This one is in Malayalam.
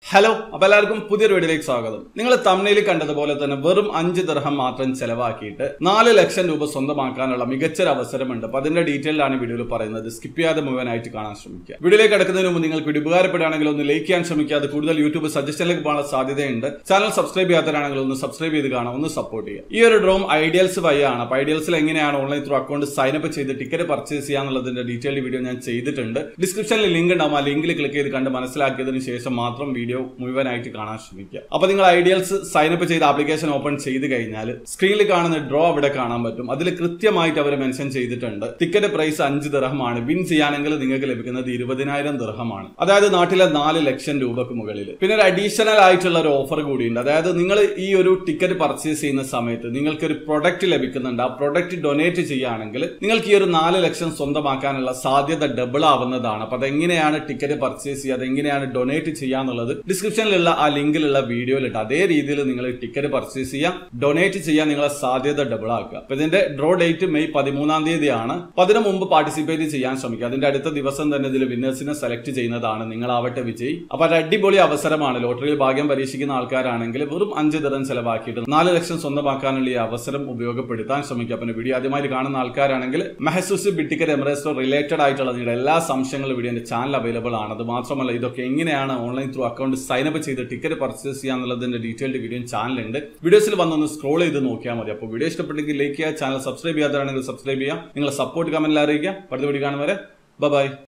ഹലോ അപ്പൊ എല്ലാവർക്കും പുതിയൊരു വീഡിയോയിലേക്ക് സ്വാഗതം നിങ്ങൾ തമിഴിൽ കണ്ടതുപോലെ തന്നെ വെറും അഞ്ച് ദർഹം മാത്രം ചെലവാക്കിയിട്ട് നാല് ലക്ഷം രൂപ സ്വന്തമാക്കാനുള്ള മികച്ചൊരു അവസരമുണ്ട് അപ്പൊ അതിന്റെ ഡീറ്റെയിൽ ആണ് വീഡിയോയിൽ പറയുന്നത് സ്കിപ്പ് ചെയ്യാതെ മുഴുവനായിട്ട് കാണാൻ ശ്രമിക്കുക വീഡിയോയിലേക്ക് കിടക്കുന്നതിന് മുമ്പ് നിങ്ങൾക്ക് വീഡിയോ ഉപകാരപ്പെടുകയാണെങ്കിൽ ഒന്ന് ലൈക്ക് ചെയ്യാൻ ശ്രമിക്കുക അത് കൂടുതൽ യൂട്യൂബ് സജഷനിലേക്ക് പോകാനുള്ള സാധ്യതയുണ്ട് ചാനൽ സബ്സ്ക്രൈബ് ചെയ്യാത്തവരാണെങ്കിൽ ഒന്ന് സബ്സ്ക്രൈബ് ചെയ്ത് കാണാം ഒന്ന് സപ്പോർട്ട് ചെയ്യുക ഈ ഒരു ഡ്രോം ഐഡിയൽസ് വഴിയാണ് അപ്പൊ ഐഡിയൽസിൽ എങ്ങനെയാണ് online through account sign up ചെയ്ത് ടിക്കറ്റ് പർച്ചേസ് ചെയ്യാന്നുള്ളതിന്റെ ഡീറ്റെയിൽ വീഡിയോ ഞാൻ ചെയ്തിട്ടുണ്ട് ഡിസ്ക്രിപ്ഷനിൽ ലിങ്ക് ഉണ്ടാവും ആ ലിങ്കിൽ ക്ലിക്ക് ചെയ്ത് കണ്ട് മനസ്സിലാക്കിയതിനു ശേഷം മാത്രം വീഡിയോ മുഴുവനായിട്ട് കാണാൻ ശ്രമിക്കുക അപ്പൊ നിങ്ങൾ ഐഡിയൽസ് സൈൻ അപ്പ് ചെയ്ത് ആപ്ലിക്കേഷൻ ഓപ്പൺ ചെയ്ത് കഴിഞ്ഞാൽ സ്ക്രീനിൽ കാണുന്ന ഡ്രോ അവിടെ കാണാൻ പറ്റും അതിൽ കൃത്യമായിട്ട് അവർ മെൻഷൻ ചെയ്തിട്ടുണ്ട് ടിക്കറ്റ് പ്രൈസ് അഞ്ച് ദിർഹമാണ് വിൻ ചെയ്യാനെങ്കിൽ നിങ്ങൾക്ക് ലഭിക്കുന്നത് ഇരുപതിനായിരം ദിർഹമാണ് അതായത് നാട്ടിലെ നാല് ലക്ഷം രൂപക്ക് മുകളിൽ പിന്നെ ഒരു അഡീഷണൽ ആയിട്ടുള്ള ഒരു ഓഫർ കൂടിയുണ്ട് അതായത് നിങ്ങൾ ഈ ഒരു ടിക്കറ്റ് പർച്ചേസ് ചെയ്യുന്ന സമയത്ത് നിങ്ങൾക്ക് ഒരു പ്രൊഡക്റ്റ് ലഭിക്കുന്നുണ്ട് ആ പ്രൊഡക്റ്റ് ഡൊനേറ്റ് ചെയ്യുകയാണെങ്കിൽ നിങ്ങൾക്ക് ഈ ഒരു നാല് ലക്ഷം സ്വന്തമാക്കാനുള്ള സാധ്യത ഡബിൾ ആവുന്നതാണ് അപ്പൊ അതെങ്ങനെയാണ് ടിക്കറ്റ് പർച്ചേസ് ചെയ്യുക അതെങ്ങനെയാണ് ഡൊനേറ്റ് ചെയ്യാന്നുള്ളത് ഡിസ്ക്രിപ്ഷനിലുള്ള ആ ലിങ്കിലുള്ള വീഡിയോയിലിട്ട് അതേ രീതിയിൽ നിങ്ങൾ ടിക്കറ്റ് പർച്ചേസ് ചെയ്യാം ഡൊനേറ്റ് ചെയ്യാൻ നിങ്ങളെ സാധ്യത ഡബിൾ ആക്കുക അപ്പൊ ഇതിന്റെ ഡ്രോ ഡേറ്റ് മെയ് പതിമൂന്നാം തീയതിയാണ് അപ്പൊ അതിനു മുമ്പ് പാർട്ടിസിപ്പേറ്റ് ചെയ്യാൻ ശ്രമിക്കുക അതിന്റെ അടുത്ത ദിവസം തന്നെ ഇതിൽ വിന്നേഴ്സിനെ സെലക്ട് ചെയ്യുന്നതാണ് നിങ്ങളാവട്ടെ വിജയ് അപ്പൊ ഒരു അടിപൊളി അവസരമാണ് ലോട്ടറിയിൽ ഭാഗ്യം പരീക്ഷിക്കുന്ന ആൾക്കാരാണെങ്കിൽ വെറും അഞ്ച് ദിനം ചെലവാക്കിയിട്ട് നാല് ലക്ഷം സ്വന്തമാക്കാനുള്ള ഈ അവസരം ഉപയോഗപ്പെടുത്താൻ ശ്രമിക്കുക പിന്നെ വീഡിയോ ആദ്യമായി കാണുന്ന ആൾക്കാരാണെങ്കിൽ മെഹസൂസ് ബിട്ടിക്കറ്റ് എമറേസ്റ്റോ റിലേറ്റഡ് ആയിട്ടുള്ള നിങ്ങളുടെ എല്ലാ സംശയങ്ങളും വീഡിയോ എന്റെ ചാനൽ അവൈലബിൾ ആണ് അത് മാത്രമല്ല ഇതൊക്കെ എങ്ങനെയാണ് online through account sign up ചെയ്ത് ടിക്കറ്റ് പർച്ചേസ് ചെയ്യാന്നുള്ളതിന്റെ ഡീറ്റെയിൽഡ് വീഡിയോ ചാനലുണ്ട് വീഡിയോസിൽ വന്നൊന്ന് സ്ക്രോൾ ചെയ്ത് നോക്കിയാൽ മതി അപ്പോൾ വീഡിയോ ഇഷ്ടപ്പെട്ടെങ്കിൽ ലൈക്ക് ചെയ്യുക ചാനൽ സബ്സ്ക്രൈബ് ചെയ്യാത്തതാണെങ്കിൽ സബ്സ്ക്രൈബ് ചെയ്യുക നിങ്ങളെ സപ്പോർട്ട് കമന്റിൽ അറിയിക്കുക അടുത്ത വീഡിയോ കാണും വരെ ബൈ